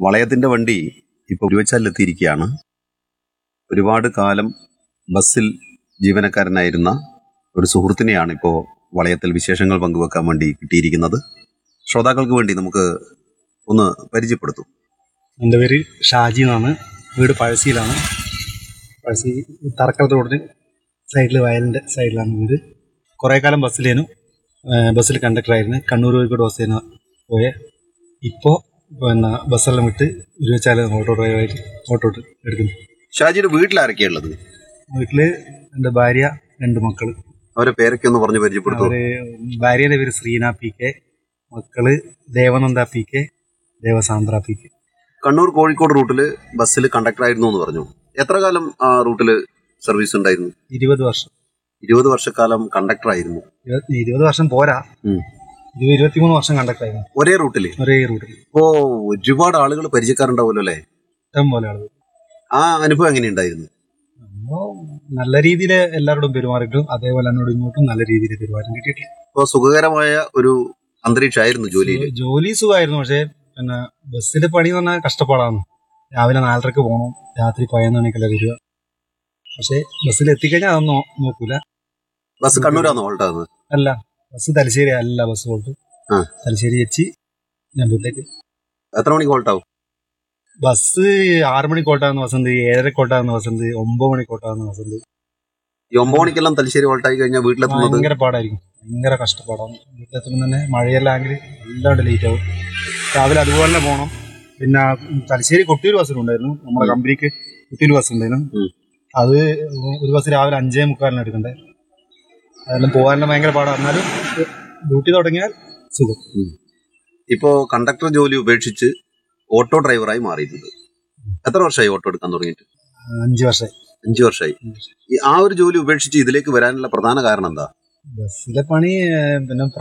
വളയത്തിന്റെ വണ്ടി ഇപ്പോൾ ഉരുവച്ചാലിലെത്തിയിരിക്കുകയാണ് ഒരുപാട് കാലം ബസ്സിൽ ജീവനക്കാരനായിരുന്ന ഒരു സുഹൃത്തിനെയാണ് ഇപ്പോൾ വളയത്തിൽ വിശേഷങ്ങൾ പങ്കുവെക്കാൻ വേണ്ടി കിട്ടിയിരിക്കുന്നത് ശ്രോതാക്കൾക്ക് വേണ്ടി നമുക്ക് ഒന്ന് പരിചയപ്പെടുത്തും എൻ്റെ പേര് ഷാജി എന്നാണ് വീട് പഴശ്ശിയിലാണ് പഴശ്ശി തറക്കലത്ത് റോഡിന് സൈഡിൽ വയലിൻ്റെ സൈഡിലാണ് വീട് കുറേ കാലം ബസ്സിലേനു ഏഹ് ബസ്സിൽ കണ്ടക്ടറായിരുന്നു കണ്ണൂർ കോഴിക്കോട് ബസ്സിന് പോയ ഇപ്പോൾ പിന്നെ ബസ്സെല്ലാം വിട്ട് ഇരുവച്ചാല് ഓട്ടോ ഡ്രൈവറായിട്ട് ഓട്ടോ എടുക്കുന്നു ഷാജിയുടെ വീട്ടിൽ ആരൊക്കെയാ ഉള്ളത് വീട്ടിൽ എൻ്റെ ഭാര്യ രണ്ട് മക്കൾ അവരെ പേരൊക്കെ ഒന്ന് പറഞ്ഞ് പരിചയപ്പെടുത്തും അവര് ഭാര്യയുടെ പേര് ശ്രീന പി കെ മക്കള് Devananda P K Devasandra P K Kannur Kozhikode റൂട്ടിൽ ബസ്സിൽ കണ്ടക്ടറായിരുന്നു എന്ന് പറഞ്ഞു എത്ര കാലം ആ റൂട്ടിൽ സർവീസ് ഉണ്ടായിരുന്നു ഇരുപത് വർഷം ഇരുപത് വർഷക്കാലം കണ്ടക്ടറായിരുന്നു ഇരുപത് ഇരുപത് വർഷം പോരാ ഉം. ഇരുപത് ഇരുപത്തിമൂന്ന് വർഷം കണ്ടക്ടറായിരുന്നു ഒരേ റൂട്ടിൽ ഒരേ റൂട്ടിൽ ഇപ്പോ ഒരുപാട് ആളുകൾ പരിചയക്കാരുണ്ടാവുമല്ലോ അല്ലേ ഇഷ്ടം പോലെ ആളുകൾ ആ അനുഭവം എങ്ങനെയുണ്ടായിരുന്നു അപ്പോ നല്ല രീതിയിൽ എല്ലാവരോടും പെരുമാറിയിട്ടും അതേപോലെ എന്നോട് ഇങ്ങോട്ടും നല്ല രീതിയിൽ പെരുമാറ്റം കിട്ടിയിട്ടില്ല ഇപ്പോ സുഖകരമായ ഒരു അന്തരീക്ഷമായിരുന്നു ജോലിയിൽ ജോലി സുഖമായിരുന്നു പക്ഷെ പിന്നെ ബസ്സിന്റെ പണി എന്ന് പറഞ്ഞാൽ കഷ്ടപ്പാടാണ് രാവിലെ നാലരക്ക് പോകണം രാത്രി പതിനൊന്ന് മണിക്കല്ല വരിക പക്ഷെ ബസ്സിൽ എത്തിക്കഴിഞ്ഞാൽ അതൊന്നും നോ- നോക്കൂല ബസ് കണ്ണൂരാന്നോ ഓൾട്ടാന്ന് അല്ല ബസ് തലശ്ശേരി അല്ല ബസ് പോയിട്ട് ആ. തലശ്ശേരി എച്ച് ഞണ്ടൂരിലേക്ക് എത്ര മണിക്ക് ഓൾട്ടാവും ബസ് ആറ് മണിക്കോട്ടാകുന്ന ബസ്സുണ്ട് ഏഴരക്കോട്ടാകുന്ന ബസ്സുണ്ട് ഒമ്പത് മണിക്കോട്ടാകുന്ന ബസ്സുണ്ട് ഈ ഒമ്പത് മണിക്കെല്ലാം തലശ്ശേരി ഓൾട്ടായി കഴിഞ്ഞാൽ വീട്ടിലെത്തുന്നത് ഭയങ്കര പാടായിരിക്കും ഭയങ്കര കഷ്ടപ്പാടാണ് വീട്ടിലെത്തുമ്പോൾ തന്നെ മഴയെല്ലാം ആണെങ്കിൽ എല്ലാണ്ട് ലേറ്റ് ആവും രാവിലെ അതുപോലെ തന്നെ പോകണം പിന്നെ തലശ്ശേരി കൊട്ടിയൂർ ബസ്സിലുണ്ടായിരുന്നു നമ്മുടെ കമ്പനിക്ക് കൊട്ടിയൂർ ബസ് ഉണ്ടായിരുന്നു ഉം. അത് ഒരു ബസ് രാവിലെ അഞ്ചേ മുക്കാലിന് എടുക്കണ്ടേ അതെല്ലാം പോകാനെല്ലാം ഭയങ്കര പാടാണ് എന്നാലും ഡ്യൂട്ടി തുടങ്ങിയാൽ സുഖം ഇപ്പോ കണ്ടക്ടർ ജോലി ഉപേക്ഷിച്ച് ഓട്ടോ ഡ്രൈവറായി മാറിയിട്ടുണ്ട് എത്ര വർഷമായി ഓട്ടോ എടുക്കാൻ തുടങ്ങിയിട്ട് അഞ്ച് വർഷം അഞ്ചു വർഷമായി ഈ ആ ഒരു ജോലി ഉപേക്ഷിച്ച് ഇതിലേക്ക് വരാനുള്ള പ്രധാന കാരണം എന്താ ബസ്സിലെ പണി ഏഹ്, പിന്നെ